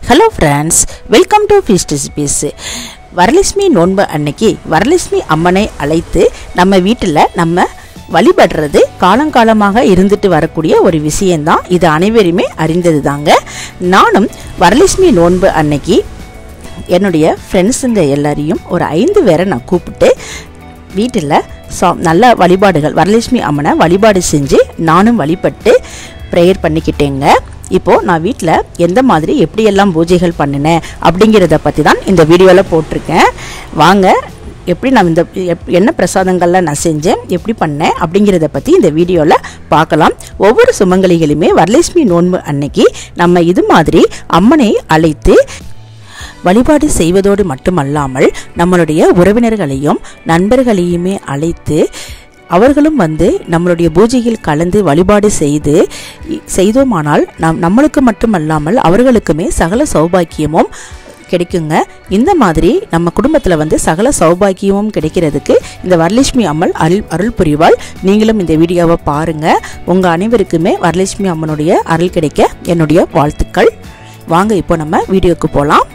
Hello friends welcome to feast recipes Varalakshmi நோன்பு அன்னைக்கு வரலட்சுமி அம்மனை அழைத்து நம்ம வீட்டில் நம்ம வழிபடுறது காலங்காலமாக இருந்துட்டு வரக்கூடிய ஒரு விஷயந்தான் இது அனைவருமே அறிந்தது தாங்க நானும் வரலட்சுமி நோன்பு அன்னைக்கு என்னுடைய ஃப்ரெண்ட்ஸுங்க எல்லாரையும் ஒரு ஐந்து பேரை நான் கூப்பிட்டு வீட்டில் சா நல்ல வழிபாடுகள் வரலட்சுமி அம்மனை வழிபாடு செஞ்சு நானும் வழிபட்டு ப்ரேயர் பண்ணிக்கிட்டேங்க இப்போது நான் வீட்டில் எந்த மாதிரி எப்படியெல்லாம் பூஜைகள் பண்ணினேன் அப்படிங்கிறத பற்றி தான் இந்த வீடியோவில் போட்டிருக்கேன் வாங்க எப்படி நான் இந்த எப்- என்ன பிரசாதங்கள்லாம் நான் செஞ்சேன் எப்படி பண்ணேன் அப்படிங்கிறத பற்றி இந்த வீடியோவில் பார்க்கலாம் ஒவ்வொரு சுமங்கலிகளுமே வரலட்சுமி நோன்பு அன்னைக்கு நம்ம இது மாதிரி அம்மனை அழைத்து வழிபாடு செய்வதோடு மட்டுமல்லாமல் நம்மளுடைய உறவினர்களையும் நண்பர்களையுமே அழைத்து அவர்களும் வந்து நம்மளுடைய பூஜையில் கலந்து வழிபாடு செய்து இ- செய்தோமானால் நம் நம்மளுக்கு மட்டுமல்லாமல் அவர்களுக்குமே சகல சௌபாக்கியமும் கிடைக்குங்க இந்த மாதிரி நம்ம குடும்பத்தில் வந்து சகல சௌபாக்கியமும் கிடைக்கிறதுக்கு இந்த வரலட்சுமி அம்மன் அருள் அருள் புரிவாள் நீங்களும் இந்த வீடியோவை பாருங்கள் உங்கள் அனைவருக்குமே வரலட்சுமி அம்மனுடைய அருள் கிடைக்க என்னுடைய வாழ்த்துக்கள் வாங்க இப்போ நம்ம வீடியோக்கு போகலாம்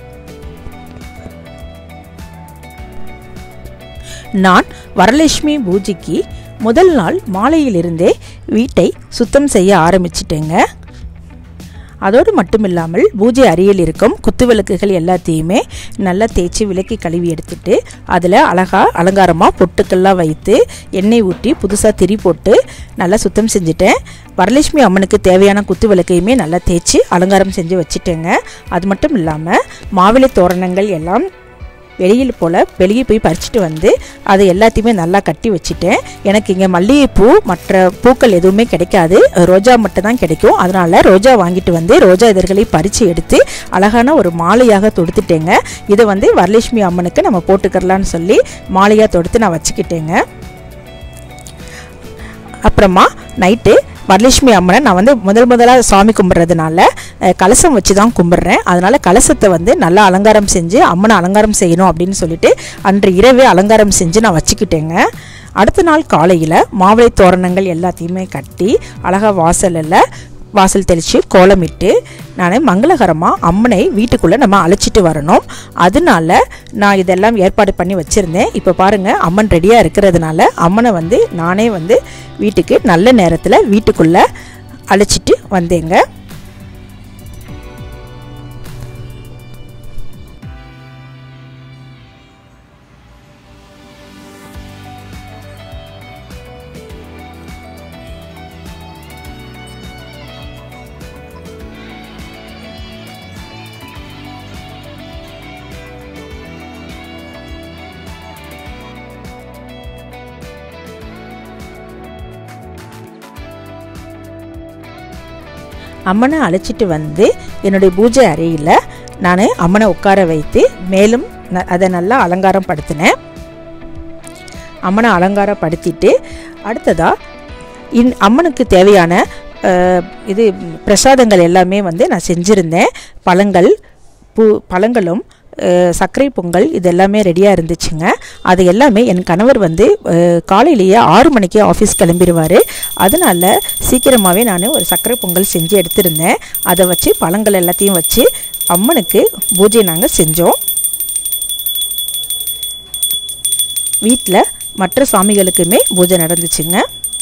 நான் வரலட்சுமி பூஜைக்கு முதல் நாள் மாலையிலிருந்தே வீட்டை சுத்தம் செய்ய ஆரம்பிச்சிட்டேங்க அதோடு மட்டும் இல்லாமல் பூஜை அறையில் இருக்கும் குத்து விளக்குகள் எல்லாத்தையுமே நல்லா தேய்ச்சி விளக்கி கழுவி எடுத்துட்டு அதில் அழகா அலங்காரமாக பொட்டுக்கள்லாம் வைத்து எண்ணெய் ஊற்றி புதுசாக திரி போட்டு நல்லா சுத்தம் செஞ்சுட்டேன் வரலட்சுமி அம்மனுக்கு தேவையான குத்து விளக்கையுமே நல்லா தேய்ச்சி அலங்காரம் செஞ்சு வச்சுட்டேங்க அது மட்டும் இல்லாமல் மாவிலை தோரணங்கள் எல்லாம் வெளியில் போல் வெளியே போய் பறிச்சுட்டு வந்து அதை எல்லாத்தையுமே நல்லா கட்டி வச்சுட்டேன் எனக்கு இங்கே மல்லிகைப்பூ மற்ற பூக்கள் எதுவுமே கிடைக்காது ரோஜா மட்டும் தான் கிடைக்கும் அதனால் ரோஜா வாங்கிட்டு வந்து ரோஜா இதழ்களை பறித்து எடுத்து அழகான ஒரு மாலையாக தொடுத்துட்டேங்க இதை வந்து வரலட்சுமி அம்மனுக்கு நம்ம போட்டுக்கிறலான்னு சொல்லி மாலையாக தொடுத்து நான் வச்சுக்கிட்டேங்க அப்புறமா நைட்டு வரலட்சுமி அம்மனை நான் வந்து முதல் முதலாக சாமி கும்பிட்றதுனால அஹ், கலசம் வச்சு தான் கும்பிட்றேன் அதனால் கலசத்தை வந்து நல்லா அலங்காரம் செஞ்சு அம்மனை அலங்காரம் செய்யணும் அப்படின்னு சொல்லிட்டு அன்று இரவே அலங்காரம் செஞ்சு நான் வச்சுக்கிட்டேங்க அடுத்த நாள் காலையில் மாவிளை தோரணங்கள் எல்லாத்தையுமே கட்டி அழகாக வாசலில் வாசல் தெளித்து கோலமிட்டு நான் மங்களகரமாக அம்மனை வீட்டுக்குள்ளே நம்ம அழைச்சிட்டு வரணும் அதனால நான் இதெல்லாம் ஏற்பாடு பண்ணி வச்சுருந்தேன் இப்போ பாருங்கள் அம்மன் ரெடியாக இருக்கிறதுனால அம்மனை வந்து நானே வந்து வீட்டுக்கு நல்ல நேரத்தில் வீட்டுக்குள்ளே அழைச்சிட்டு வந்தேங்க அம்மனை அழைச்சிட்டு வந்து என்னுடைய பூஜை அறையில் நான் அம்மனை உட்கார வைத்து மேலும் ந- அதை நல்லா அலங்காரம் படுத்தினேன் அம்மனை அலங்காரப்படுத்திட்டு அடுத்ததாக இன் அம்மனுக்கு தேவையான அஹ், இது பிரசாதங்கள் எல்லாமே வந்து நான் செஞ்சுருந்தேன் பழங்கள் பூ பழங்களும் அஹ், சர்க்கரை பொங்கல் இது எல்லாமே ரெடியாக இருந்துச்சுங்க அது எல்லாமே என் கணவர் வந்து அஹ், காலையிலேயே ஆறு மணிக்கு ஆஃபீஸ் கிளம்பிடுவார் அதனால சீக்கிரமாகவே நான் ஒரு சர்க்கரை பொங்கல் செஞ்சு எடுத்திருந்தேன் அதை வச்சு பழங்கள் எல்லாத்தையும் வச்சு அம்மனுக்கு பூஜை நாங்கள் செஞ்சோம் வீட்டில் மற்ற சாமிகளுக்குமே பூஜை நடந்துச்சுங்க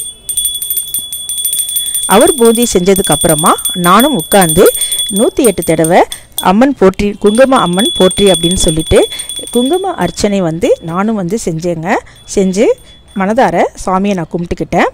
அவர் பூஜை செஞ்சதுக்கு அப்புறமா நானும் உட்காந்து நூற்றி எட்டு தடவை அம்மன் போற்றி குங்கும அம்மன் போற்றி அப்படின்னு சொல்லிட்டு குங்கும அர்ச்சனை வந்து நானும் வந்து செஞ்சேங்க செஞ்சு மனதார சாமியை நான் கும்பிட்டுக்கிட்டேன்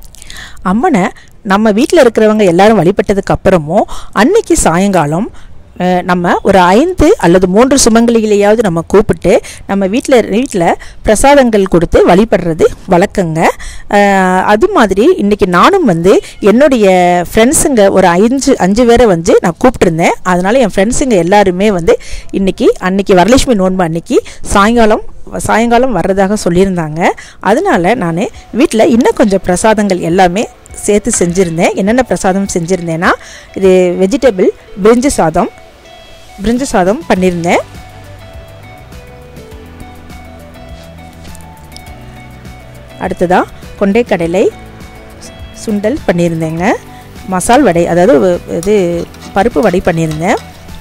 அம்மனை நம்ம வீட்டில் இருக்கிறவங்க எல்லாரும் வழிபட்டதுக்கு அப்புறமும் அன்னைக்கு சாயங்காலம் அஹ், நம்ம ஒரு ஐந்து அல்லது மூன்று சுமங்கலிகளையாவது நம்ம கூப்பிட்டு நம்ம வீட்டில் வீட்டில் பிரசாதங்கள் கொடுத்து வழிபடுறது வழக்கங்க அஹ், அது மாதிரி இன்றைக்கி நானும் வந்து என்னுடைய ஃப்ரெண்ட்ஸுங்க ஒரு அஞ்சு அஞ்சு பேரை வந்து நான் கூப்பிட்டுருந்தேன் அதனால் என் ஃப்ரெண்ட்ஸுங்க எல்லாருமே வந்து இன்றைக்கி அன்னைக்கு வரலட்சுமி நோன்பு அன்னைக்கு சாயங்காலம் சாயங்காலம் வர்றதாக சொல்லியிருந்தாங்க அதனால நான் வீட்டில் இன்னும் கொஞ்சம் பிரசாதங்கள் எல்லாமே சேர்த்து செஞ்சுருந்தேன் என்னென்ன பிரசாதம் செஞ்சுருந்தேன்னா இது வெஜிடபிள் பிரிஞ்சு சாதம் பிரிஞ்சு சாதம் பண்ணியிருந்தேன் அடுத்ததாக கொண்டைக்கடலை சுண்டல் பண்ணியிருந்தேங்க மசால் வடை அதாவது வ- இது பருப்பு வடை பண்ணியிருந்தேன்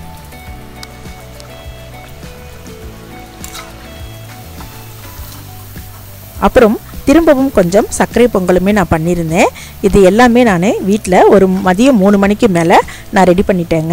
அப்புறம் திரும்பவும் கொஞ்சம் சர்க்கரை பொங்கலுமே நான் பண்ணியிருந்தேன் இது எல்லாமே நான் வீட்டில் ஒரு மதியம் மூணு மணிக்கு மேலே நான் ரெடி பண்ணிட்டேங்க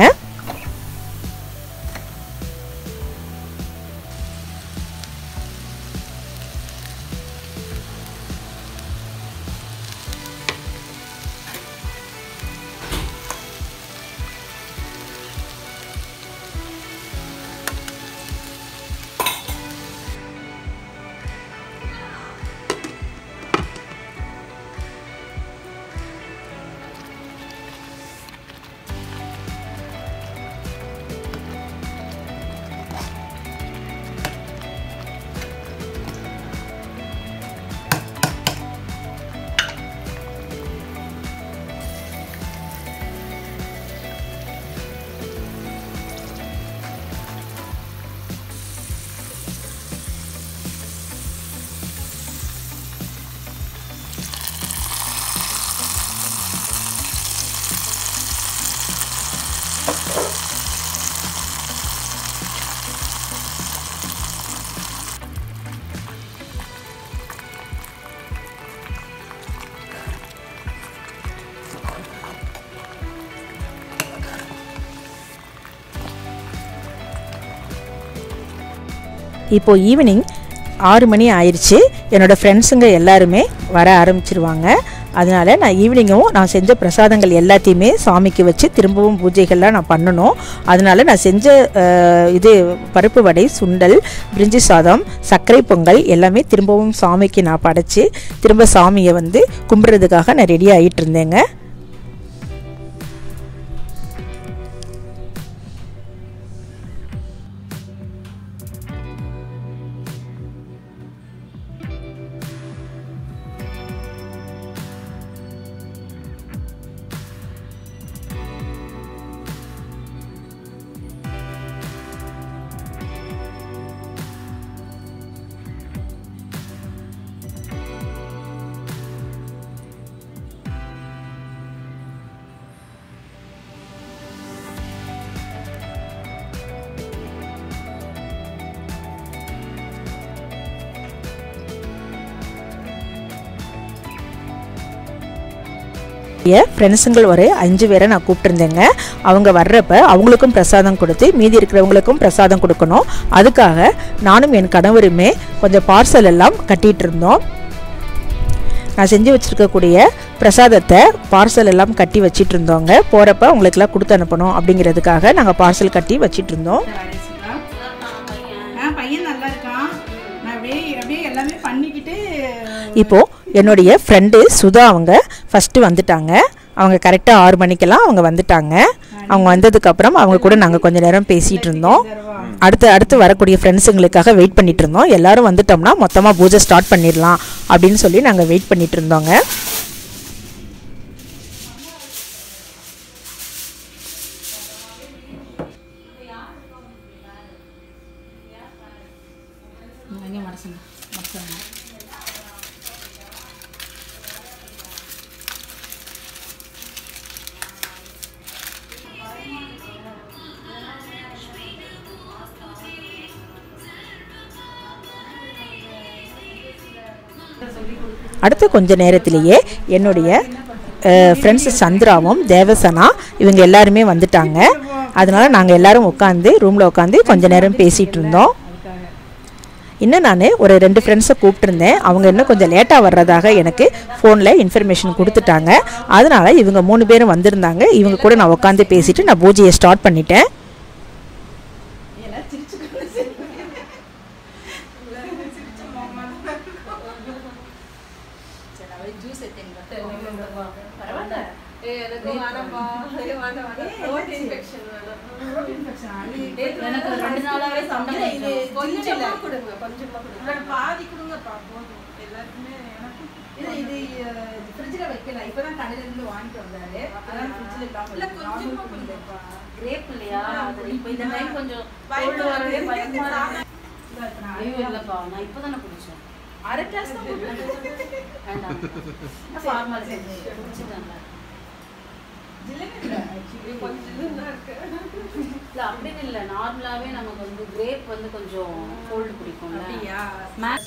இப்போ ஈவினிங் ஆறு மணி ஆயிடுச்சு என்னோடய ஃப்ரெண்ட்ஸுங்க எல்லாருமே வர ஆரம்பிச்சிருவாங்க அதனால் நான் ஈவினிங்கும் நான் செஞ்ச பிரசாதங்கள் எல்லாத்தையுமே சாமிக்கு வச்சு திரும்பவும் பூஜைகள்லாம் நான் பண்ணணும் அதனால் நான் செஞ்ச அஹ், இது பருப்பு வடை சுண்டல் பிரிஞ்சி சாதம் சர்க்கரை பொங்கல் எல்லாமே திரும்பவும் சாமிக்கு நான் படைச்சி திரும்ப சாமியை வந்து கும்பிட்றதுக்காக நான் ரெடி ஆகிட்டு இருந்தேங்க என் ஃப்ரெண்ட்ஸுங்கள் ஒரு அஞ்சு பேரை நான் கூப்பிட்டுருந்தேங்க அவங்க வர்றப்ப அவங்களுக்கும் பிரசாதம் கொடுத்து மீதி இருக்கிறவங்களுக்கும் பிரசாதம் கொடுக்கணும் அதுக்காக நானும் என் கணவருமே கொஞ்சம் பார்சல் எல்லாம் கட்டிகிட்டு இருந்தோம் நான் செஞ்சு வச்சுருக்கக்கூடிய பிரசாதத்தை பார்சல் எல்லாம் கட்டி வச்சிட்டு இருந்தோங்க போகிறப்ப உங்களுக்கெல்லாம் கொடுத்து அனுப்பணும் அப்படிங்கிறதுக்காக நாங்கள் பார்சல் கட்டி வச்சிட்டு இருந்தோம் ஆ பையன் நல்லா இருக்கான் நான் அப்படியே அப்படியே எல்லாமே பண்ணிக்கிட்டு இப்போ என்னுடைய ஃப்ரெண்டு சுதா அவங்க ஃபஸ்ட்டு வந்துட்டாங்க அவங்க கரெக்டாக ஆறு மணிக்கெல்லாம் அவங்க வந்துட்டாங்க அவங்க வந்ததுக்கப்புறம் அவங்க கூட நாங்கள் கொஞ்ச நேரம் பேசிகிட்டு இருந்தோம் அடுத்து அடுத்து வரக்கூடிய ஃப்ரெண்ட்ஸுங்களுக்காக வெயிட் பண்ணிட்டு இருந்தோம் எல்லாரும் வந்துட்டோம்னா மொத்தமாக பூஜை ஸ்டார்ட் பண்ணிடலாம் அப்படின்னு சொல்லி நாங்கள் வெயிட் பண்ணிட்டு இருந்தோங்க இங்கே மடசுங்க மடசுங்க அடுத்த கொஞ்ச நேரத்திலேயே என்னுடைய ஃப்ரெண்ட்ஸ் சந்திராவும் தேவசனா இவங்க எல்லாருமே வந்துட்டாங்க அதனால நாங்கள் எல்லாரும் உட்காந்து ரூமில் உட்காந்து கொஞ்ச நேரம் பேசிகிட்டு இருந்தோம் இன்னும் நான் ஒரு ரெண்டு ஃப்ரெண்ட்ஸை கூப்பிட்டுருந்தேன் அவங்க இன்னும் கொஞ்சம் லேட்டாக வர்றதாக எனக்கு ஃபோனில் இன்ஃபர்மேஷன் கொடுத்துட்டாங்க அதனால இவங்க மூணு பேரும் வந்திருந்தாங்க இவங்க கூட நான் உட்காந்து பேசிட்டு நான் பூஜையை ஸ்டார்ட் பண்ணிட்டேன் எனக்கு ரெண்டு நாளாவே தொண்டை வலிக்கும். பாதி கொடுங்கப்பா போதும் எல்லாருக்குமே எனக்கும் இது இது ஃப்ரிட்ஜில் வைக்கல இப்பதான் கடையில இருந்து வாங்கிட்டு வந்தாரு அதான் ஃப்ரிட்ஜில் இல்லாம இல்ல, இருக்கு. கொஞ்சமா நார்மல் கொடுங்கப்பா. கிரேப் இல்லையா அது இப்ப இந்த டைம் கொஞ்சம் பயமா cold வரவே இருக்கு. பயமா இருக்கு. இதோ இப்ப நான் ஐயோ இல்லப்பா நான் இப்பதானே குடிச்சேன் அரை கிளாஸ் தான் போட்டு வேண்டாம் ஃபார்மாலிட்டி குடிச்சிட்டேன்ல ஜில்லுன்னு இல்லை actually. இல்ல அப்படின்னு இல்ல நார்மலாவே நமக்கு வந்து கிரேப் வந்து கொஞ்சம் கோல்டு பிடிக்கும்ல அப்படியா மேட்ச்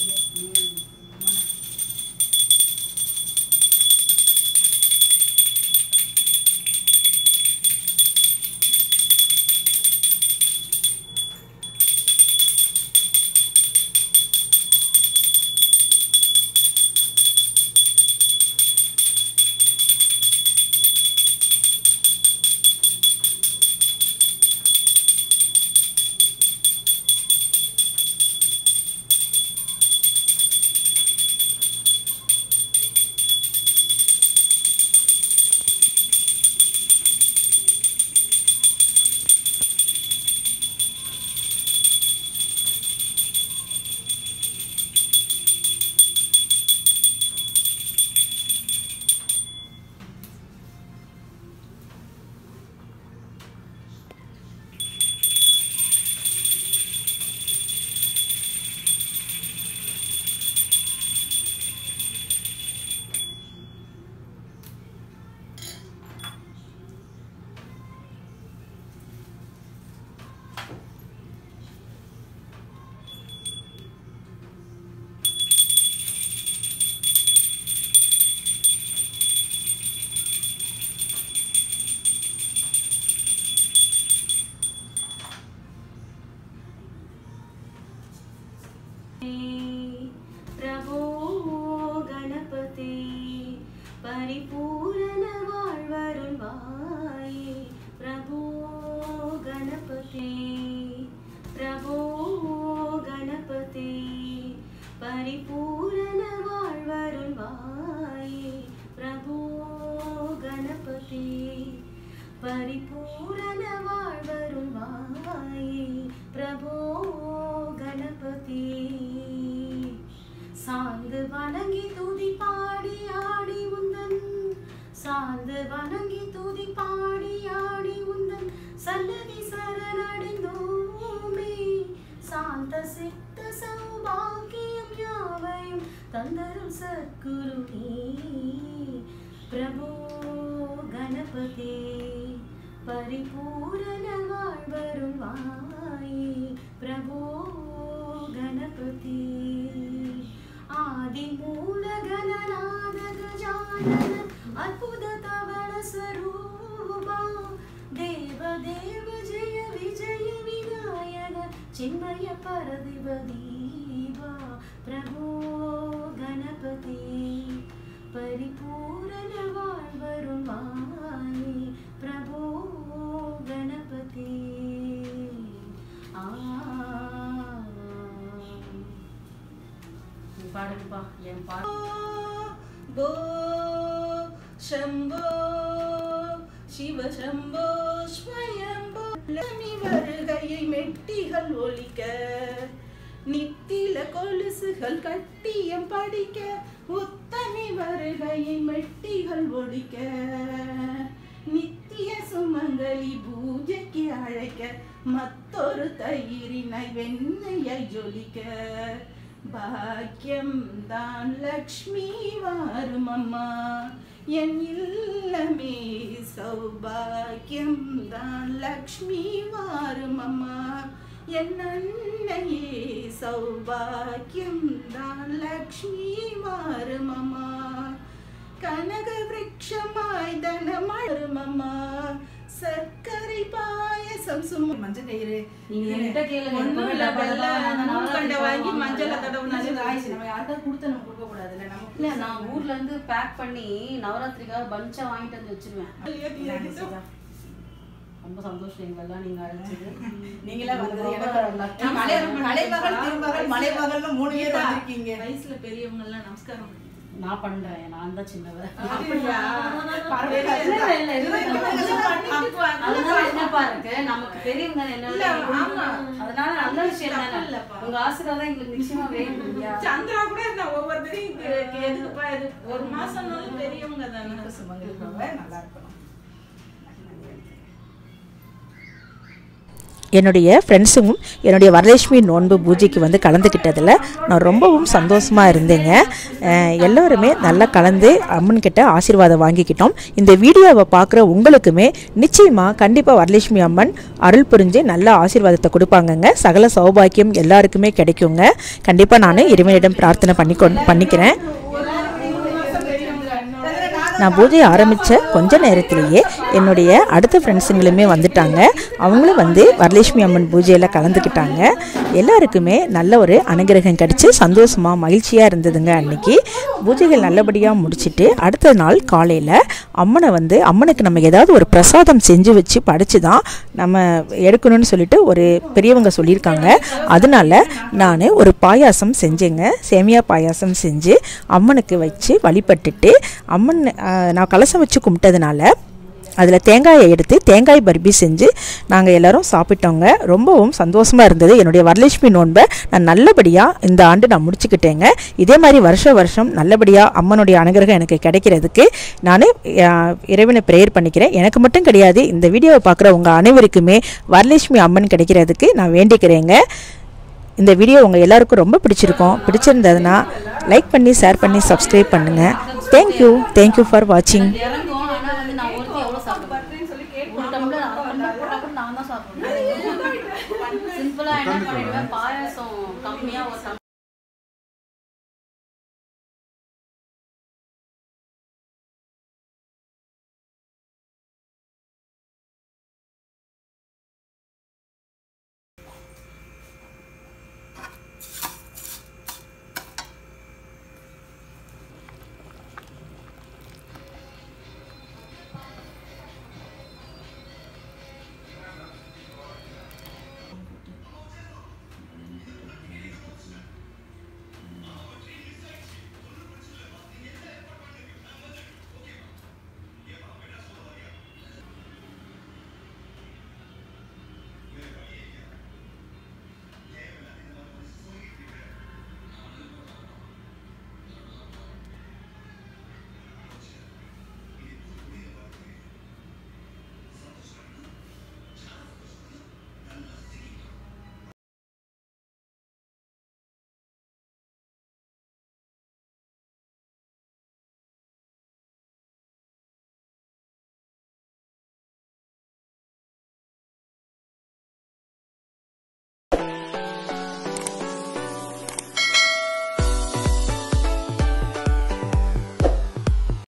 प्रभो गणपते परिपूर्ण வாழ்வருள்வாயே பிரபோ கணபதே பிரபோ கணபதே பரிபூரண வாழ்வருள்வாயே பிரபோ கணபதே பரிபூரண வாழ்வருள்வாயே பிரபோ கணபதே சார்ந்து வணங்கி துதி பாடி ஆடி உந்தன் சார்ந்து வணங்கி துதி பாடி ஆடி உந்தன் சன்னதி சரணடைந்தோமே சாந்த சித்த சௌபாகியம் யாவையும் தந்தரும் சத்குருவே பிரபோ கணபதே பரிபூரண வாழ்வரும் வாயே பிரபோ கணபதி ஆதி மூல கணநாத கஜானன அற்புத தவள ஸ்வரூபா தேவ தேவ ஜெய விஜய விநாயக சின்மய பரதிவ தீபா பிரபோ கணபதி பரிபூரண வாழ்வரும் வாயே பிரபோ கணபதி ஆ நீ பாடுங்கப்பா என் பாடு गो शम्भो शिव शम्भो स्वयம்போ லட்சுமி வருகையை மெட்டிகள் ஒலிக்க நித்தில கொலுசுகள் கட்டியம் படிக்க உத்தமி வருகையை மெட்டிகள் ஒலிக்க நித்திய சுமங்கலி பூஜைக்கு அழைக்க மத்தொரு தயிரினை வெண்ணையை ஜொலிக்க பாக்கியம் தான் லக்ஷ்மி வாரும் அம்மா என் இல்லமே சௌபாக்கியம் தான் லக்ஷ்மி வாரும் அம்மா என் அன்னையே சௌபாக்கியம் தான் லக்ஷ்மி வாரும் அம்மா கனக விரக்ஷமாய் தனமழும் அம்மா சர்க்கரை பாயசம் சும்மா மஞ்சள் கயிறு நீங்க என்கிட்ட கேளுங்க. ஒண்ணும் இல்ல, இப்ப வெள்ளை வெள்ளை நூற்கண்டை வாங்கி வாங்கி மஞ்சள அது தடவுனாலே ஆயிடுச்சு நம்ம யாருக்காவது கொடுத்து நம்ம கொடுக்க கூடாதுல்ல நம்ம இல்ல நான் ஊர்ல இருந்து பேக் பண்ணி நவராத்திரிக்காக பஞ்சா வாங்கிட்டு வந்து வச்சிருவேன் ரொம்ப சந்தோஷம் எங்களெல்லாம் நீங்க அழைச்சது நீங்களா வந்தது ரொம்ப எனக்கு lucky. மலை மலைமகள் திருமகள் மலைமகள்னு மூணு பேர் வந்திருக்கீங்க வயசுல பெரியவங்க எல்லாம் நமஸ்காரம் நான் பண்றேன் நான் தான் சின்னவ அப்படியா? இல்ல, இல்ல, இல்ல, இல்ல. அப்போ அதனால என்னப்பா இருக்கு நமக்கு பெரியவங்க என்ன இல்ல, ஆமா. அதனால நல்ல விஷயம் தானே தப்பு இல்லப்பா. உங்க ஆசீர்வாதம் எங்களுக்கு நிச்சயமா வேணும் இல்லையா சந்திரா கூட நான் ஒவ்வொருத்தரையும் கே- கே- எதுக்குப்பா இது ஒரு மாசம் பெரியவங்க தானே சுமங்கலிப்பாவை நல்லா இருக்கணும் என்னுடைய ஃப்ரெண்ட்ஸும் என்னுடைய வரலட்சுமி நோன்பு பூஜைக்கு வந்து கலந்துக்கிட்டதில் நான் ரொம்பவும் சந்தோஷமாக இருந்தேங்க அஹ் எல்லாருமே நல்லா கலந்து அம்மன் கிட்ட ஆசீர்வாதம் வாங்கிக்கிட்டோம் இந்த வீடியோவை பார்க்குற உங்களுக்குமே நிச்சயமாக கண்டிப்பாக வரலட்சுமி அம்மன் அருள் புரிஞ்சு நல்ல ஆசீர்வாதத்தை கொடுப்பாங்கங்க சகல சௌபாக்கியம் எல்லாருக்குமே கிடைக்குங்க கண்டிப்பாக நான் இறைவனிடம் பிரார்த்தனை பண்ணி கொண் பண்ணிக்கிறேன் நான் பூஜை ஆரம்பித்த கொஞ்ச நேரத்திலேயே என்னுடைய அடுத்த ஃப்ரெண்ட்ஸுங்களுமே வந்துட்டாங்க அவங்களும் வந்து வரலட்சுமி அம்மன் பூஜையில் கலந்துக்கிட்டாங்க எல்லாருக்குமே நல்ல ஒரு அனுகிரகம் கிடச்சி சந்தோஷமாக மகிழ்ச்சியாக இருந்ததுங்க அன்னைக்கு பூஜைகள் நல்லபடியாக முடிச்சிட்டு அடுத்த நாள் காலையில் அம்மனை வந்து அம்மனுக்கு நம்ம ஏதாவது ஒரு பிரசாதம் செஞ்சு வச்சு படைச்சு தான் நம்ம எடுக்கணும்னு சொல்லிட்டு ஒரு பெரியவங்க சொல்லியிருக்காங்க அதனால நான் ஒரு பாயாசம் செஞ்சேங்க சேமியா பாயாசம் செஞ்சு அம்மனுக்கு வச்சு வழிபட்டுட்டு அம்மன் ஆஹ், நான் கலசம் வச்சு கும்பிட்டதுனால அதில் தேங்காயை எடுத்து தேங்காய் பர்பி செஞ்சு நாங்கள் எல்லாரும் சாப்பிட்டோங்க ரொம்பவும் சந்தோஷமாக இருந்தது என்னுடைய வரலட்சுமி நோன்பை நான் நல்லபடியாக இந்த ஆண்டு நான் முடிச்சுக்கிட்டேங்க இதே மாதிரி வருஷ வருஷம் நல்லபடியாக அம்மனுடைய அனுகிரகம் எனக்கு கிடைக்கிறதுக்கு நான் இறைவனை ப்ரேயர் பண்ணிக்கிறேன் எனக்கு மட்டும் கிடையாது இந்த வீடியோவை பார்க்குற உங்கள் அனைவருக்குமே வரலட்சுமி அம்மன் கிடைக்கிறதுக்கு நான் வேண்டிக்கிறேங்க இந்த வீடியோ உங்கள் எல்லாருக்கும் ரொம்ப பிடிச்சிருக்கும் பிடிச்சிருந்ததுன்னா லைக் பண்ணி ஷேர் பண்ணி சப்ஸ்கிரைப் பண்ணுங்கள் தேங்க்யூ தேங்க்யூ ஃபார் வாட்சிங் இறங்கும் ஆனா வந்து நான் ஒருத்தி எவ்வளவு சாப்பிடுவேன் ஒரு டம்ளர் அரை டம்ளர் போட்டா கூட நான் தான் சாப்பிடுவேன் சிம்பிளா என்ன பண்ணிடுவேன் பாயாசம் கம்மியா ஒரு டம்ளர்